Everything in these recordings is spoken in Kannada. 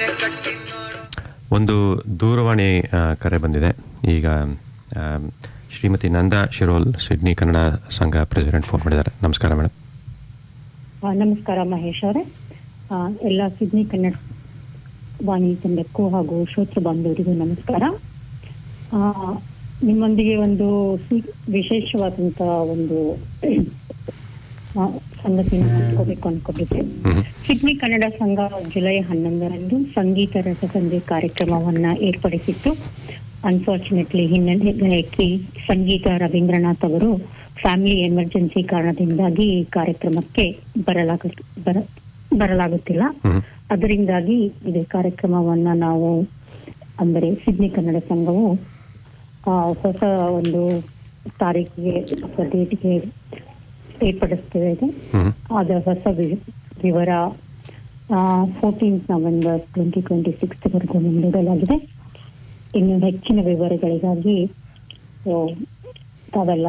ಒಂದು ದೂರವಾಣಿ ಆ, ಕರೆ ಬಂದಿದೆ ಈಗ ಆ, Shrimati Nanda Shirol Sydney Kannada Sangha president phone ಮಾಡಿದ್ದಾರೆ ನಮಸ್ಕಾರ ಮೇಡಮ್ ಆ, ನಮಸ್ಕಾರ ಮಹೇಶ್ ಅವರೇ ಆ, ಎಲ್ಲ ಸಿಡ್ನಿ ಕನ್ನಡ ವಾಣಿ ತಂಡಕ್ಕೂ ಹಾಗೂ ಶ್ರೋತೃ ಬಾಂಧವರಿಗೂ ನಮಸ್ಕಾರ ಆ, ನಿಮ್ಮೊಂದಿಗೆ ಒಂದು ಸಿ- ವಿಶೇಷವಾದಂತ ಒಂದು ಆ, ಸಂಗತಿನ ಹಂಚ್ಕೋಬೇಕು ಅನ್ಕೊಂಡಿದ್ದೆ ಹ್ಮ್ ಸಿಡ್ನಿ ಕನ್ನಡ ಸಂಘ ಜುಲೈ ಹನ್ನೊಂದರಂದು ಸಂಗೀತ ರಸಸಂಧೆ ಕಾರ್ಯಕ್ರಮವನ್ನ ಏರ್ಪಡಿಸಿತ್ತು ಅನ್ಫಾರ್ಚುನೇಟ್ಲಿ ಹಿನ್ನೆಲೆ ಗಾಯಕಿ ಸಂಗೀತ ರವೀಂದ್ರನಾಥ್ ಅವರು ಫ್ಯಾಮಿಲಿ ಎಮರ್ಜೆನ್ಸಿ ಕಾರಣದಿಂದಾಗಿ ಈ ಕಾರ್ಯಕ್ರಮಕ್ಕೆ ಬರಲಾಗ ಬರ ಬರಲಾಗುತ್ತಿಲ್ಲ ಹ್ಮ್ ಅದರಿಂದಾಗಿ ಇದು ಕಾರ್ಯಕ್ರಮವನ್ನ ನಾವು ಅಂದರೆ ಸಿಡ್ನಿ ಕನ್ನಡ ಸಂಘವು ಆ, ಹೊಸ ಒಂದು ತಾರೀಕಿಗೆ ಅಥವಾ ಡೇಟ್ಗೆ ಏರ್ಪಡಿಸ್ತೇವೆ ಇದೆ ಹ್ಮ್ ಅದರ ಹೊಸ ವಿ- ವಿವರ fourteenth November twenty twenty six ವರೆಗೂ ಮುಂದೂಡಲಾಗಿದೆ ಇನ್ನು ಹೆಚ್ಚಿನ ವಿವರಗಳಿಗಾಗಿ ಸೊ, ತಾವೆಲ್ಲ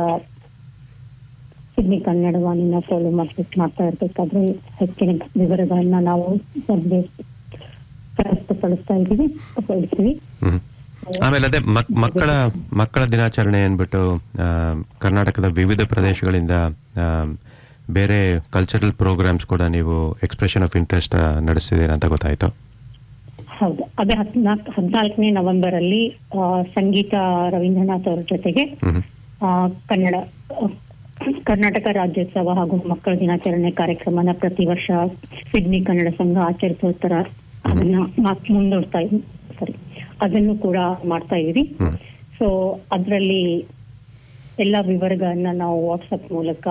ಸಿಡ್ನಿ ಕನ್ನಡ ವಾಣಿನ ಫಾಲೋ ಮಾಡ್ಬೇಕು ಮಾಡ್ತಾ ಇರ್ಬೇಕಾದ್ರೆ ಹೆಚ್ಚಿನ ವಿವರಗಳನ್ನ ನಾವು ಸದ್ಯ ಪ್ರಸ್ತುತಪಡಿಸ್ತಾ ಇದ್ದೀವಿ ಪಡಿಸ್ತೀವಿ ಹ್ಮ್ ಆಮೇಲೆ ಅದೇ ಮಕ್- ಮಕ್ಕಳ ಮಕ್ಕಳ ದಿನಾಚರಣೆ ಅಂದ್ಬಿಟ್ಟು ಆ, ಕರ್ನಾಟಕದ ವಿವಿಧ ಪ್ರದೇಶಗಳಿಂದ ಆ, ಬೇರೆ ಕಲ್ಚರಲ್ ಪ್ರೋಗ್ರಾಮ್ಸ್ ಕೂಡ ನೀವು ಎಕ್ಸ್ಪ್ರೆಷನ್ ಆಫ್ ಇಂಟ್ರೆಸ್ಟ್ ನಡೆಸಿದ್ದೀರಾ ಅಂತ ಗೊತ್ತಾಯ್ತು ಹೌದು ಅದೇ ಹದಿನಾಲ್ಕು ಹದಿನಾಲ್ಕನೇ ನವೆಂಬರ್ ಅಲ್ಲಿ ಆ, ಸಂಗೀತ ರವೀಂದ್ರನಾಥ್ ಅವರ ಜೊತೆಗೆ ಹ್ಮ್ ಆ, ಕನ್ನಡ ಆ, ಕರ್ನಾಟಕ ರಾಜ್ಯೋತ್ಸವ ಹಾಗೂ ಮಕ್ಕಳ ದಿನಾಚರಣೆ ಕಾರ್ಯಕ್ರಮನ ಪ್ರತಿ ವರ್ಷ ಸಿಡ್ನಿ ಕನ್ನಡ ಸಂಘ ಆಚರಿಸೋ ತರ ಅದನ್ನ ಮಾ- ಮುಂದೂಡ್ತಾ ಸರಿ ಅದನ್ನು ಕೂಡ ಮಾಡ್ತಾ ಇದೀವಿ ಹ್ಮ್ ಸೊ ಅದರಲ್ಲಿ ಎಲ್ಲ ವಿವರಗಳನ್ನ ನಾವು ವಾಟ್ಸಪ್ ಮೂಲಕ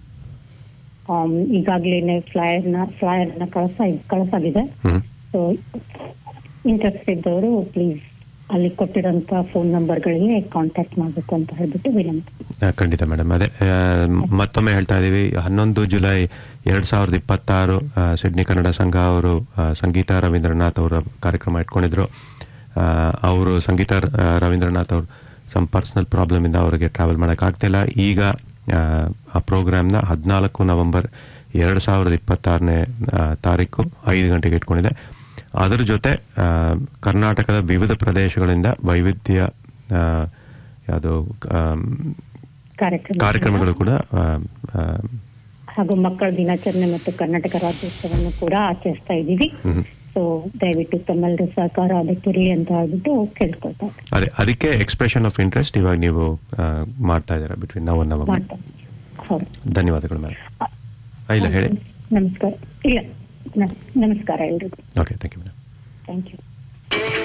ಆಮ್, ಈಗಾಗ್ಲೇನೆ ಫ್ಲೈಯರ್ನ ಫ್ಲೈಯರ್ನ ಕಳಿಸ ಕಳಿಸಾಗಿದೆ ಹ್ಮ್ ಸೊ ಇಂಟ್ರೆಸ್ಟ್ ಇದ್ದವರು ಪ್ಲೀಸ್ ಅಲ್ಲಿ ಕೊಟ್ಟಿರೋಂತ ಫೋನ್ ನಂಬರ್ಗಳಿಗೆ ಕಾಂಟ್ಯಾಕ್ಟ್ ಮಾಡಬೇಕು ಅಂತ ಹೇಳ್ಬಿಟ್ಟು ವಿನಂತಿ ಆ, ಖಂಡಿತ ಮೇಡಮ್ ಅದೇ ಆ, ಮತ್ತೊಮ್ಮೆ ಹೇಳ್ತಾ ಇದ್ದೀವಿ ಹನ್ನೊಂದು ಜುಲೈ ಎರಡು ಸಾವಿರದ ಇಪ್ಪತ್ತಾರು ಆ, ಸಿಡ್ನಿ ಕನ್ನಡ ಸಂಘ ಅವರು ಆ, ಸಂಗೀತ ರವೀಂದ್ರನಾಥ್ ಅವರ ಕಾರ್ಯಕ್ರಮ ಇಟ್ಕೊಂಡಿದ್ರು ಆ, ಅವರು ಸಂಗೀತ ಆ, ರವೀಂದ್ರನಾಥ್ ಅವರು ಸಮ್ ಪರ್ಸನಲ್ ಪ್ರಾಬ್ಲಮಿಂದ ಅವರಿಗೆ ಟ್ರಾವೆಲ್ ಮಾಡೋಕ್ಕಾಗ್ತಿಲ್ಲ ಈಗ ಆ, ಆ ಪ್ರೋಗ್ರಾಮ್ನ ಹದಿನಾಲ್ಕು ನವೆಂಬರ್ ಎರಡು ಸಾವಿರದ ಇಪ್ಪತ್ತಾರನೇ ತಾರೀಕು ಐದು ಗಂಟೆಗೆ ಇಟ್ಕೊಂಡಿದೆ ಅದರ ಜೊತೆ ಆ, ಕರ್ನಾಟಕದ ವಿವಿಧ ಪ್ರದೇಶಗಳಿಂದ ವೈವಿಧ್ಯ ಆ, ಯಾವುದು ಆಮ್, ಕಾರ್ಯಕ್ರಮ ಕಾರ್ಯಕ್ರಮಗಳು ಕೂಡ ಆ, ಆ, ಹಾಗೂ ಮಕ್ಕಳ ದಿನಾಚರಣೆ ಮತ್ತು ಕರ್ನಾಟಕ ರಾಜ್ಯೋತ್ಸವವನ್ನು ಕೂಡ ಆಚರಿಸ್ತಾ ಇದ್ದೀವಿ ಹ್ಮ್. ಸೊ ದಯವಿಟ್ಟು ತಮ್ಮೆಲ್ಲರ ಸಹಕಾರ ಅದಕ್ಕಿರಲಿ ಅಂತ ಹೇಳ್ಬಿಟ್ಟು ಕೇಳ್ಕೊಳ್ತಾ ಇದ್ದೀನಿ. ಅದೇ ಅದಕ್ಕೆ ಎಕ್ಸ್ಪ್ರೆಷನ್ ಆಫ್ ಇಂಟ್ರೆಸ್ಟ್ ಇವಾಗ ನೀವು ಆ, ಮಾಡ್ತಾ ಇದ್ದೀರಾ ಬಿಟ್ವೀನ್ ನಾವು ನಮ್ಮ ಮಾಡ್ತಾ ಹೌದು ಧನ್ಯವಾದಗಳು ಮ್ಯಾಮ್ ಇಲ್ಲ ಹೇಳಿ ನಮಸ್ಕಾರ ಇಲ್ಲ ನ- ನಮಸ್ಕಾರ ಎಲ್ರಿಗೂ okay thank you madam thank you